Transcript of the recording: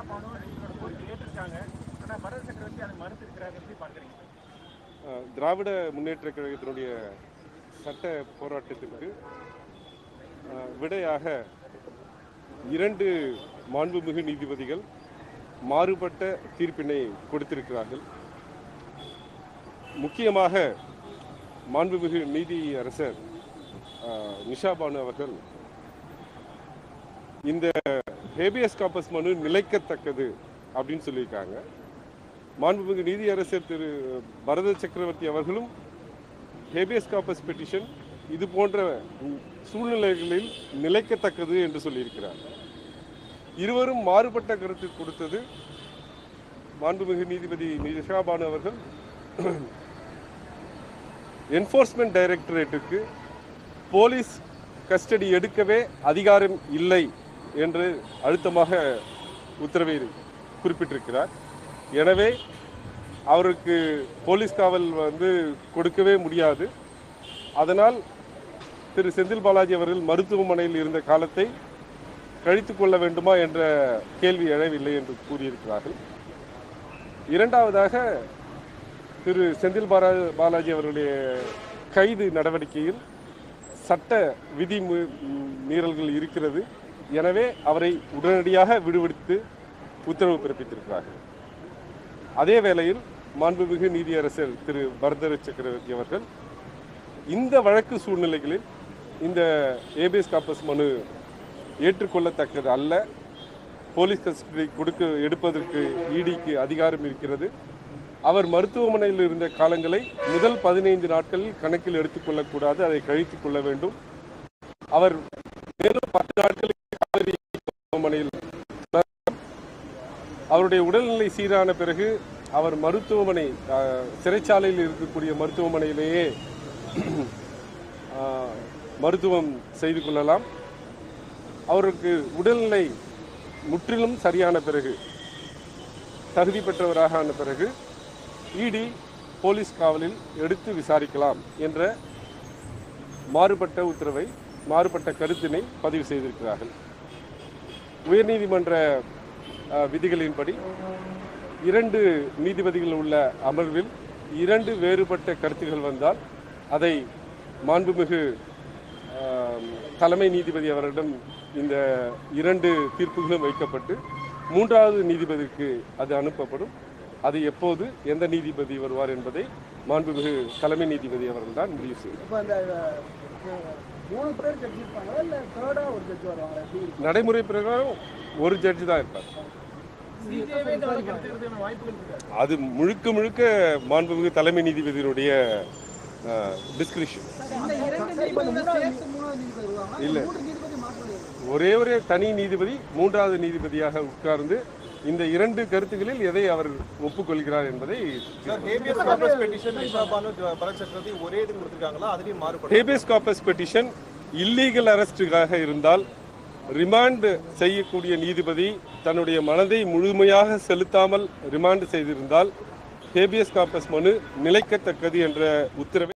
பானு நீங்களோட கோரிக்கை ஏற்றிருக்காங்க ஆனா பரத சக்கரவர்த்தி அதை மறுத்திருக்கிறார் எப்படி பார்க்குறீங்க அஹ், திராவிட முன்னேற்ற கழகத்தினுடைய சட்ட போராட்டத்திற்கு அஹ், விடையாக இரண்டு மாண்புமிகு நீதிபதிகள் மாறுபட்ட தீர்ப்பினை கொடுத்திருக்கிறார்கள் முக்கியமாக மாண்புமிகு நீதி அரசர் அஹ், நிஷா பானு அவர்கள் இந்த ஹேபியஸ் காப்பஸ் மனு நிலைக்கத்தக்கது அப்படின்னு சொல்லியிருக்காங்க மாண்புமிகு நீதியரசர் திரு பரத சக்கரவர்த்தி அவர்களும் ஹேபியஸ் காப்பஸ் பெட்டிஷன் இது போன்ற சூழ்நிலைகளில் நிலைக்கத்தக்கது என்று சொல்லியிருக்கிறார் இருவரும் மாறுபட்ட கருத்து கொடுத்தது மாண்புமிகு நீதிபதி நிஷாபானு அவர்கள் என்ஃபோர்ஸ்மெண்ட் டைரக்டரேட்டுக்கு போலீஸ் கஸ்டடி எடுக்கவே அதிகாரம் இல்லை என்று அழுத்தமாக உத்தரவில் குறிப்பிட்டிருக்கிறார் எனவே அவருக்கு போலீஸ் காவல் வந்து கொடுக்கவே முடியாது அதனால் திரு செந்தில் பாலாஜி அவர்கள் மருத்துவமனையில் இருந்த காலத்தை கழித்து கொள்ள வேண்டுமா என்ற கேள்வி எழவில்லை என்று கூறியிருக்கிறார்கள் இரண்டாவதாக திரு செந்தில் பாலா பாலாஜி அவருடைய கைது நடவடிக்கையில் சட்ட விதி மீ- மீறல்கள் இருக்கிறது எனவே அவரை உடனடியாக விடுவித்து உத்தரவு பிறப்பித்திருக்கிறார்கள் அதே வேளையில் மாண்புமிகு நீதியரசர் திரு பரதர சக்கரவர்த்தி அவர்கள் இந்த வழக்கு சூழ்நிலைகளில் இந்த ஏபிஎஸ் காப்பஸ் மனு ஏற்றுக்கொள்ளத்தக்கது அல்ல போலீஸ் கஸ்டடி கொடுக்க எடுப்பதற்கு இடிக்கு அதிகாரம் இருக்கிறது அவர் மருத்துவமனையில் இருந்த காலங்களை முதல் பதினைந்து நாட்களில் கணக்கில் எடுத்துக்கொள்ளக்கூடாது அதை கழித்துக் கொள்ள வேண்டும் அவர் மேலும் பத்து நாட்களுக்கு காவிரி மருத்துவமனையில் அவருடைய உடல்நிலை சீரான பிறகு அவர் மருத்துவமனை அஹ், சிறைச்சாலையில் இருக்கக்கூடிய மருத்துவமனையிலேயே அஹ், மருத்துவம் செய்து கொள்ளலாம் அவருக்கு உடல்நிலை முற்றிலும் சரியான பிறகு தகுதி பெற்றவராக ஆன பிறகு இடி போலீஸ் காவலில் எடுத்து விசாரிக்கலாம் என்ற மாறுபட்ட உத்தரவை மாறுபட்ட கருத்தினை பதிவு செய்திருக்கிறார்கள் உயர்நீதிமன்ற அஹ், விதிகளின்படி இரண்டு நீதிபதிகள் உள்ள அமர்வில் இரண்டு வேறுபட்ட கருத்துகள் வந்தால் அதை மாண்புமிகு அஹ், தலைமை நீதிபதி அவரிடம் இந்த இரண்டு தீர்ப்புகளும் வைக்கப்பட்டு மூன்றாவது நீதிபதிக்கு அது அனுப்பப்படும் அது எப்போது எந்த நீதிபதி வருவார் என்பதை மாண்புமிகு தலைமை நீதிபதி அவர்கள் தான் முடிவு செய்வார் இப்போ அந்த அஹ், மூணு பேர் ஜட்ஜி இருப்பாங்களா இல்லை தேர்டாக ஒரு ஜட்ஜி வருவாங்களா எப்படி நடைமுறை பிரகாரம் ஒரு ஜட்ஜி தான் இருப்பார் சிபிஐவே இந்த வழக்கு எடுத்துக்கிறதுக்கான வாய்ப்புகள் இருக்கு அது முழுக்க முழுக்க மாண்புமிகு தலைமை நீதிபதியினுடைய டிஸ்கிரிப்ஷன் இந்த இரண்டு நீதிபதி சேர்த்து மூணாவது நீதிபதி வருவாங்களா இல்ல. மூணு நீதிபதி மாற்ற முடியாது ஒரே ஒரே தனி நீதிபதி மூன்றாவது நீதிபதியாக உட்கார்ந்து இந்த இரண்டு கருத்துக்களில் எதை அவர் ஒப்புக்கொள்கிறார் என்பதை habeas corpus petition Nisha Banu Bharatha Chakravarthy ஒரே இது கொடுத்துருக்காங்களா அதுலயும் மாறுபடும் ஹேபியஸ் காப்பஸ் பெட்டிஷன் இல்லீகல் அரெஸ்டுக்காக இருந்தால் ரிமாண்ட் செய்யக்கூடிய நீதிபதி தன்னுடைய மனதை முழுமையாக செலுத்தாமல் ரிமாண்ட் செய்திருந்தால் ஹேபியஸ் காப்பஸ் மனு நிலைக்கத்தக்கது என்ற உத்தரவை